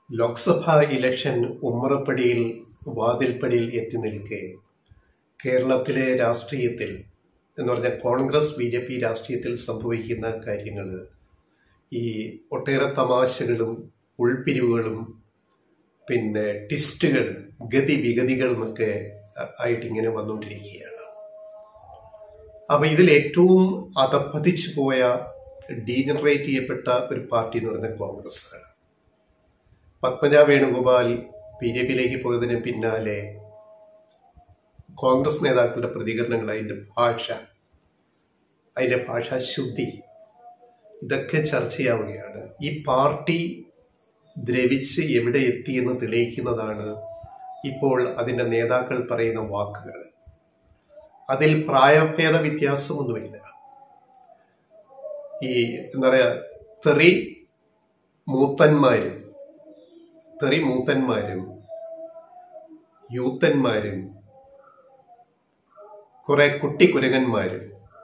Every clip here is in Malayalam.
ലോക്സഭാ ഇലക്ഷൻ ഉമ്മറപ്പടിയിൽ വാതിൽപ്പടിയിൽ എത്തി നിൽക്കെ കേരളത്തിലെ രാഷ്ട്രീയത്തിൽ എന്ന് പറഞ്ഞാൽ കോൺഗ്രസ് ബി ജെ പി രാഷ്ട്രീയത്തിൽ സംഭവിക്കുന്ന കാര്യങ്ങൾ ഈ ഒട്ടേറെ തമാശകളും ഉൾപ്പിരിവുകളും പിന്നെ ടിസ്റ്റുകൾ ഗതി വിഗതികളുമൊക്കെ ആയിട്ടിങ്ങനെ വന്നുകൊണ്ടിരിക്കുകയാണ് അപ്പൊ ഇതിൽ ഏറ്റവും അധപ്പതിച്ചു പോയ ഡീജനറേറ്റ് ചെയ്യപ്പെട്ട ഒരു പാർട്ടി എന്ന് പറയുന്നത് കോൺഗ്രസ് ആണ് പത്മജ വേണുഗോപാൽ ബി ജെ പിയിലേക്ക് പോയതിന് പിന്നാലെ കോൺഗ്രസ് നേതാക്കളുടെ പ്രതികരണങ്ങൾ അതിൻ്റെ ഭാഷ അതിൻ്റെ ഭാഷാശുദ്ധി ഇതൊക്കെ ചർച്ചയാവുകയാണ് ഈ പാർട്ടി ദ്രവിച്ച് എവിടെ എത്തിയെന്ന് തെളിയിക്കുന്നതാണ് ഇപ്പോൾ അതിൻ്റെ നേതാക്കൾ പറയുന്ന വാക്കുകൾ അതിൽ പ്രായഭേദ വ്യത്യാസമൊന്നുമില്ല ഈ എന്താ പറയുക തെറി മൂത്തന്മാരും തെറി മൂത്തന്മാരും യൂത്തന്മാരും കുറെ കുട്ടിക്കുരങ്ങന്മാരും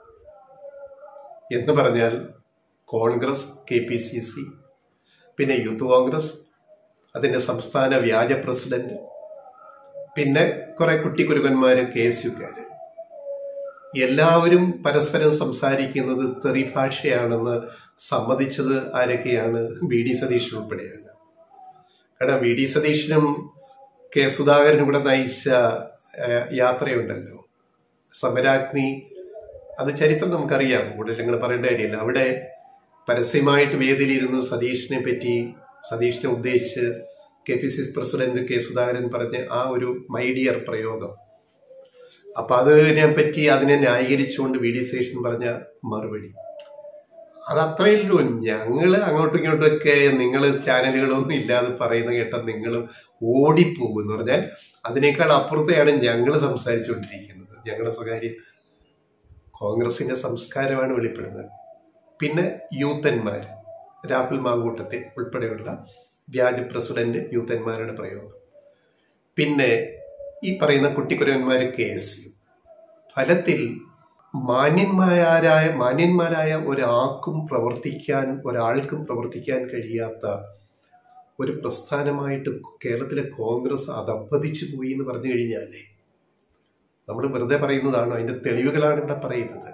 എന്ന് പറഞ്ഞാൽ Congress K P C C പിന്നെ യൂത്ത് കോൺഗ്രസ് അതിൻ്റെ സംസ്ഥാന വ്യാജ പ്രസിഡന്റ് പിന്നെ കുറെ കുട്ടിക്കുരുകന്മാര് കെ എസ് യുക്കാര് എല്ലാവരും പരസ്പരം സംസാരിക്കുന്നത് തെറി ഭാഷയാണെന്ന് സമ്മതിച്ചത് ആരൊക്കെയാണ് വി ഡി സതീശൻ ഉൾപ്പെടെയാണ് കാരണം വി ഡി സതീശനും കെ സുധാകരനും കൂടെ നയിച്ച യാത്രയുണ്ടല്ലോ സമരാഗ്നി അത് ചരിത്രം നമുക്കറിയാം കൂടുതൽ നിങ്ങൾ പറയേണ്ട കാര്യമില്ല അവിടെ പരസ്യമായിട്ട് വേദിയിലിരുന്ന് സതീഷിനെ പറ്റി സതീഷിനെ ഉദ്ദേശിച്ച് K P C C president K Sudhakaran പറഞ്ഞ ആ ഒരു മൈഡിയർ പ്രയോഗം അപ്പൊ അതിനെ പറ്റി അതിനെ ന്യായീകരിച്ചുകൊണ്ട് വി ഡി സതീശൻ പറഞ്ഞ മറുപടി അത് അത്രയല്ലോ ഞങ്ങൾ അങ്ങോട്ടും ഇങ്ങോട്ടും ഒക്കെ നിങ്ങൾ ചാനലുകളൊന്നും ഇല്ലാതെ പറയുന്ന കേട്ട നിങ്ങൾ ഓടിപ്പോകും എന്ന് പറഞ്ഞാൽ അതിനേക്കാൾ അപ്പുറത്തെയാണ് ഞങ്ങൾ സംസാരിച്ചുകൊണ്ടിരിക്കുന്നത് ഞങ്ങളുടെ സ്വകാര്യ കോൺഗ്രസിന്റെ സംസ്കാരമാണ് വെളിപ്പെടുന്നത് പിന്നെ യൂത്തന്മാർ രാഹുൽ മാങ്കൂട്ടത്തിൽ ഉൾപ്പെടെയുള്ള വ്യാജ പ്രസിഡന്റ് യൂത്തന്മാരുടെ പ്രയോഗം പിന്നെ ഈ പറയുന്ന കുട്ടിക്കുരവന്മാർ കേസ് ഫലത്തിൽ മാന്യന്മാരായ മാന്യന്മാരായ ഒരാൾക്കും പ്രവർത്തിക്കാൻ ഒരാൾക്കും പ്രവർത്തിക്കാൻ കഴിയാത്ത ഒരു പ്രസ്ഥാനമായിട്ട് കേരളത്തിലെ കോൺഗ്രസ് അധപ്പതിച്ചു പോയി എന്ന് പറഞ്ഞു കഴിഞ്ഞാലേ നമ്മൾ വെറുതെ പറയുന്നതാണ് അതിന്റെ തെളിവുകളാണ് ഇവിടെ പറയുന്നത്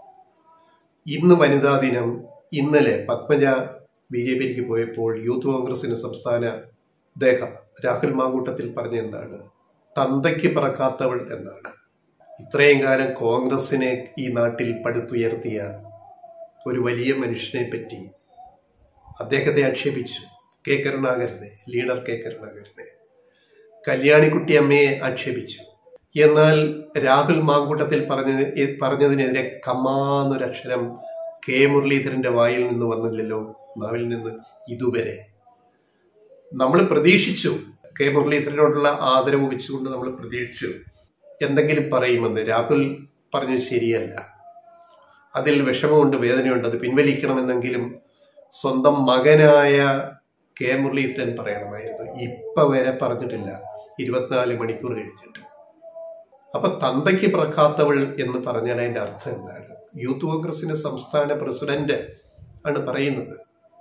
ഇന്ന് വനിതാ ദിനം ഇന്നലെ പത്മജ ബി ജെ പിയിലേക്ക് പോയപ്പോൾ യൂത്ത് കോൺഗ്രസിന് സംസ്ഥാന അദ്ദേഹം രാഹുൽ മാങ്കൂട്ടത്തിൽ പറഞ്ഞ എന്താണ് തന്തയ്ക്ക് പറക്കാത്തവൾ എന്നാണ് ഇത്രയും കാലം കോൺഗ്രസിനെ ഈ നാട്ടിൽ പടുത്തുയർത്തിയ ഒരു വലിയ മനുഷ്യനെ പറ്റി അദ്ദേഹത്തെ ആക്ഷേപിച്ചു കെ കരുണാകരനെ ലീഡർ കെ കരുണാകരനെ കല്യാണിക്കുട്ടി അമ്മയെ ആക്ഷേപിച്ചു എന്നാൽ രാഹുൽ മാങ്കൂട്ടത്തിൽ പറഞ്ഞ പറഞ്ഞതിനെതിരെ കമ്മാന്നൊരക്ഷരം കെ മുരളീധരന്റെ വായിൽ നിന്ന് വന്നില്ലല്ലോ നാവിൽ നിന്ന് ഇതുവരെ നമ്മൾ പ്രതീക്ഷിച്ചു കെ മുരളീധരനോടുള്ള ആദരവ് വെച്ചുകൊണ്ട് നമ്മൾ പ്രതീക്ഷിച്ചു എന്തെങ്കിലും പറയുമെന്ന് രാഹുൽ പറഞ്ഞത് ശരിയല്ല അതിൽ വിഷമമുണ്ട് വേദനയുണ്ട് അത് പിൻവലിക്കണമെന്നെങ്കിലും സ്വന്തം മകനായ കെ മുരളീധരൻ പറയണമായിരുന്നു ഇപ്പൊ വരെ പറഞ്ഞിട്ടില്ല ഇരുപത്തിനാല് മണിക്കൂർ കഴിഞ്ഞിട്ട് അപ്പൊ തന്തയ്ക്ക് പിറക്കാത്തവൾ എന്ന് പറഞ്ഞാൽ അതിന്റെ അർത്ഥം എന്താണ് യൂത്ത് കോൺഗ്രസിന്റെ സംസ്ഥാന പ്രസിഡന്റ് ആണ് പറയുന്നത്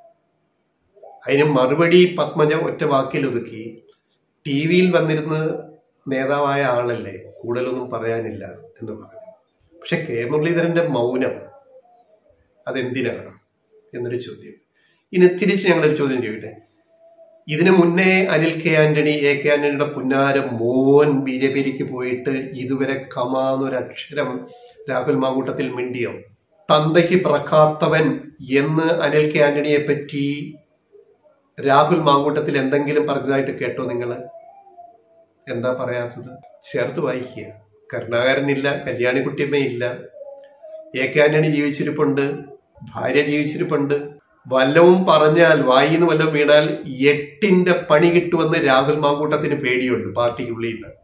അതിന് മറുപടി പത്മജ ഒറ്റ വാക്കിൽ ഒതുക്കി ടി വിയിൽ വന്നിരുന്ന് നേതാവായ ആളല്ലേ കൂടുതലൊന്നും പറയാനില്ല എന്ന് പറഞ്ഞു പക്ഷെ കെ മുരളീധരന്റെ മൗനം അതെന്തിനാണ് എന്നൊരു ചോദ്യം ഇനി തിരിച്ച് ഞങ്ങളൊരു ചോദ്യം ചോദിക്കട്ടെ ഇതിനു മുന്നേ Anil K Antony A K ആന്റണിയുടെ പുന്നാര മോൻ ബി ജെ പിയിലേക്ക് പോയിട്ട് ഇതുവരെ കമാന്നൊരക്ഷരം രാഹുൽ മാങ്കൂട്ടത്തിൽ മിണ്ടിയോ തന്തയ്ക്ക് പിറക്കാത്തവൻ എന്ന് അനിൽ കെ ആന്റണിയെ പറ്റി രാഹുൽ മാങ്കൂട്ടത്തിൽ എന്തെങ്കിലും പറഞ്ഞതായിട്ട് കേട്ടോ നിങ്ങൾ എന്താ പറയാത്തത് ചേർത്ത് വായിക്കുക കരുണാകരനില്ല കല്യാണിക്കുട്ടിയമ്മയില്ല എ കെ ആന്റണി ജീവിച്ചിരിപ്പുണ്ട് ഭാര്യ ജീവിച്ചിരിപ്പുണ്ട് വല്ലവും പറഞ്ഞാൽ വായിന്ന് വല്ലതും വീണാൽ എട്ടിന്റെ പണി കിട്ടുമെന്ന് രാഹുൽ മാങ്കൂട്ടത്തിന് പേടിയുണ്ട് പാർട്ടിക്കുള്ളിൽ നിന്ന്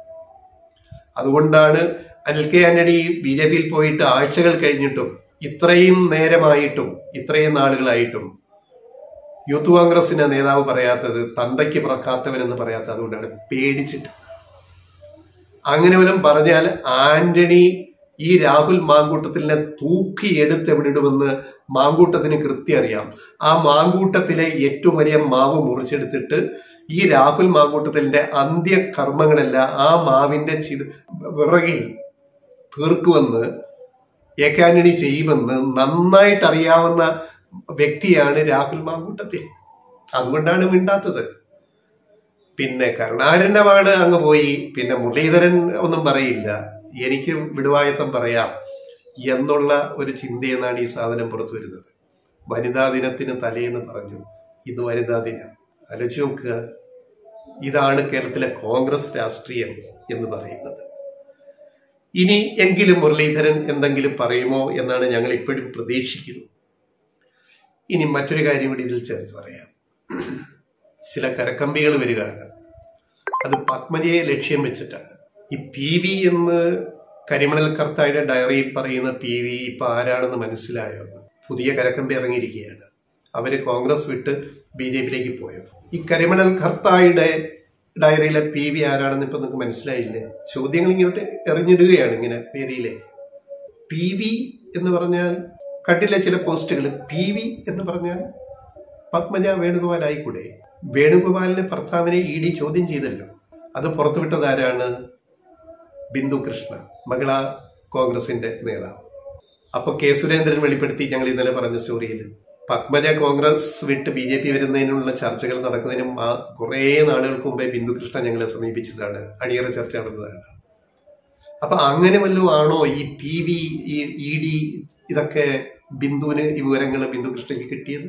അതുകൊണ്ടാണ് Anil K Antony B J പിയിൽ പോയിട്ട് ആഴ്ചകൾ കഴിഞ്ഞിട്ടും ഇത്രയും നേരമായിട്ടും ഇത്രയും നാളുകളായിട്ടും യൂത്ത് കോൺഗ്രസിന്റെ നേതാവ് പറയാത്തത് തന്തയ്ക്ക് പിറക്കാത്തവൻ എന്ന് പറയാത്തത് അതുകൊണ്ടാണ് പേടിച്ചിട്ട് അങ്ങനെ വല്ലതും പറഞ്ഞാൽ ആന്റണി ഈ രാഹുൽ മാങ്കൂട്ടത്തിലിനെ തൂക്കി എടുത്ത് എവിടെ ഇടുമെന്ന് മാങ്കൂട്ടത്തിന് കൃത്യം അറിയാം ആ മാങ്കൂട്ടത്തിലെ ഏറ്റവും വലിയ മാവ് മുറിച്ചെടുത്തിട്ട് ഈ രാഹുൽ മാങ്കൂട്ടത്തിലിന്റെ അന്ത്യകർമ്മങ്ങളെല്ലാം ആ മാവിന്റെ ചി വിറകിൽ തീർക്കുമെന്ന് ഏകാന്റണി ചെയ്യുമെന്ന് നന്നായിട്ട് അറിയാവുന്ന വ്യക്തിയാണ് രാഹുൽ മാങ്കൂട്ടത്തിൽ അതുകൊണ്ടാണ് മിണ്ടാത്തത് പിന്നെ കരുണാകരന്റെ അങ്ങ് പോയി പിന്നെ മുരളീധരൻ ഒന്നും പറയില്ല എനിക്ക് വിടുവായത്തം പറയാം എന്നുള്ള ഒരു ചിന്തയെന്നാണ് ഈ സാധനം പുറത്തു വരുന്നത് വനിതാ ദിനത്തിന് തലേന്ന് പറഞ്ഞു ഇന്ന് വനിതാ ദിനം ആലോചിച്ച് നോക്കുക ഇതാണ് കേരളത്തിലെ കോൺഗ്രസ് രാഷ്ട്രീയം എന്ന് പറയുന്നത് ഇനി എങ്കിലും മുരളീധരൻ എന്തെങ്കിലും പറയുമോ എന്നാണ് ഞങ്ങൾ ഇപ്പോഴും പ്രതീക്ഷിക്കുന്നത് ഇനി മറ്റൊരു കാര്യം കൂടി ഇതിൽ ചേർത്ത് പറയാം ചില കരക്കമ്പികൾ വരികയാണ് അത് പത്മജയെ ലക്ഷ്യം വെച്ചിട്ടാണ് ഈ പി വി എന്ന് കരിമണൽ കർത്തായുടെ ഡയറിയിൽ പറയുന്ന പി വി ഇപ്പൊ ആരാണെന്ന് മനസ്സിലായോ പുതിയ കരക്കമ്പി ഇറങ്ങിയിരിക്കുകയാണ് അവര് കോൺഗ്രസ് വിട്ട് ബി ജെ പിയിലേക്ക് പോയത് ഈ കരിമണൽ കർത്തായുടെ ഡയറിയിലെ പി വി ആരാണെന്ന് ഇപ്പൊ നിങ്ങൾക്ക് മനസ്സിലായില്ലേ ചോദ്യങ്ങൾ ഇങ്ങോട്ട് എറിഞ്ഞിടുകയാണ് ഇങ്ങനെ വേദിയിലേക്ക് പി വി എന്ന് പറഞ്ഞാൽ കണ്ടില്ല ചില പോസ്റ്റുകൾ പി വി എന്ന് പറഞ്ഞാൽ പത്മജ വേണുഗോപാൽ ആയിക്കൂടെ വേണുഗോപാലിന്റെ ഭർത്താവിനെ ഇ ഡി ചോദ്യം ചെയ്തല്ലോ അത് പുറത്തുവിട്ടത് ആരാണ് ബിന്ദു കൃഷ്ണ മഹിളാ കോൺഗ്രസിന്റെ നേതാവ് അപ്പൊ കെ സുരേന്ദ്രൻ വെളിപ്പെടുത്തി ഞങ്ങൾ ഇന്നലെ പറഞ്ഞ സ്റ്റോറിയിൽ പത്മജ കോൺഗ്രസ് വിട്ട് ബി ജെ പി വരുന്നതിനുള്ള ചർച്ചകൾ നടക്കുന്നതിനും കുറേ നാളുകൾക്ക് മുമ്പേ ബിന്ദു കൃഷ്ണ ഞങ്ങളെ സമീപിച്ചതാണ് അണിയറ ചർച്ച നടന്നതാണ് അപ്പൊ അങ്ങനെ വല്ലതും ആണോ ഈ പി വി ഈ ഇ ഡി ഇതൊക്കെ ബിന്ദുവിന് ഈ വിവരങ്ങൾ ബിന്ദു കൃഷ്ണയ്ക്ക് കിട്ടിയത്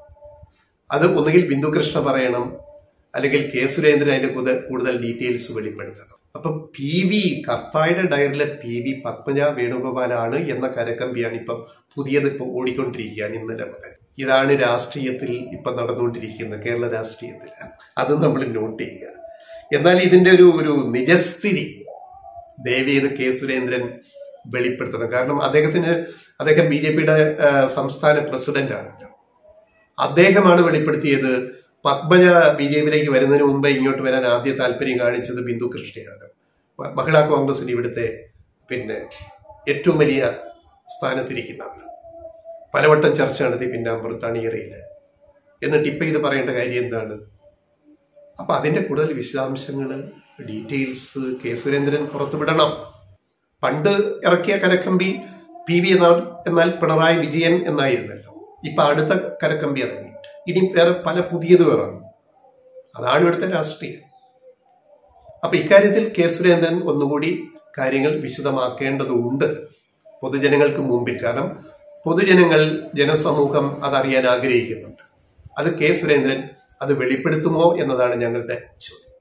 അത് ഒന്നുകിൽ ബിന്ദു കൃഷ്ണ പറയണം അല്ലെങ്കിൽ കെ സുരേന്ദ്രൻ അതിന്റെ കൂടുതൽ കൂടുതൽ ഡീറ്റെയിൽസ് വെളിപ്പെടുത്തണം അപ്പൊ പി വി കർത്തായുടെ ഡയറിലെ പി വി പത്മജ വേണുഗോപാലാണ് എന്ന കരക്കമ്പിയാണ് ഇപ്പം പുതിയത് ഇപ്പൊ ഓടിക്കൊണ്ടിരിക്കുകയാണ് ഇന്നലെ മുതൽ ഇതാണ് രാഷ്ട്രീയത്തിൽ ഇപ്പൊ നടന്നുകൊണ്ടിരിക്കുന്നത് കേരള രാഷ്ട്രീയത്തിൽ അത് നമ്മൾ നോട്ട് ചെയ്യുക എന്നാൽ ഇതിന്റെ ഒരു ഒരു നിജസ്ഥിതി ദയവേത് കെ സുരേന്ദ്രൻ വെളിപ്പെടുത്തണം കാരണം അദ്ദേഹത്തിന് അദ്ദേഹം ബി ജെ പിയുടെ സംസ്ഥാന പ്രസിഡന്റ് ആണല്ലോ അദ്ദേഹമാണ് വെളിപ്പെടുത്തിയത് പത്മജ ബി ജെ പിയിലേക്ക് വരുന്നതിന് മുമ്പ് ഇങ്ങോട്ട് വരാൻ ആദ്യ താല്പര്യം കാണിച്ചത് ബിന്ദു കൃഷ്ണയാണ് മഹിളാ കോൺഗ്രസിന് ഇവിടുത്തെ പിന്നെ ഏറ്റവും വലിയ സ്ഥാനത്തിരിക്കുന്ന ആൾ പലവട്ടം ചർച്ച നടത്തി പിന്നാമ്പുറത്ത് അണിയറയിൽ എന്നിട്ട് ഇപ്പം ഇത് പറയേണ്ട കാര്യം എന്താണ് അപ്പൊ അതിന്റെ കൂടുതൽ വിശദാംശങ്ങൾ ഡീറ്റെയിൽസ് കെ സുരേന്ദ്രൻ പുറത്തുവിടണം പണ്ട് ഇറക്കിയ കരക്കമ്പി പി വി എന്നാൽ എന്നാൽ പിണറായി വിജയൻ എന്നായിരുന്നല്ലോ ഇപ്പൊ അടുത്ത കരക്കമ്പി ഇറങ്ങി ഇനി വേറെ പല പുതിയതും ഇറങ്ങും അതാണ് ഇവിടുത്തെ രാഷ്ട്രീയം അപ്പൊ ഇക്കാര്യത്തിൽ കെ സുരേന്ദ്രൻ ഒന്നുകൂടി കാര്യങ്ങൾ വിശദമാക്കേണ്ടതുണ്ട് പൊതുജനങ്ങൾക്ക് മുമ്പിൽ കാരണം പൊതുജനങ്ങൾ ജനസമൂഹം അതറിയാൻ ആഗ്രഹിക്കുന്നുണ്ട് അത് കെ സുരേന്ദ്രൻ അത് വെളിപ്പെടുത്തുമോ എന്നതാണ് ഞങ്ങളുടെ ചോദ്യം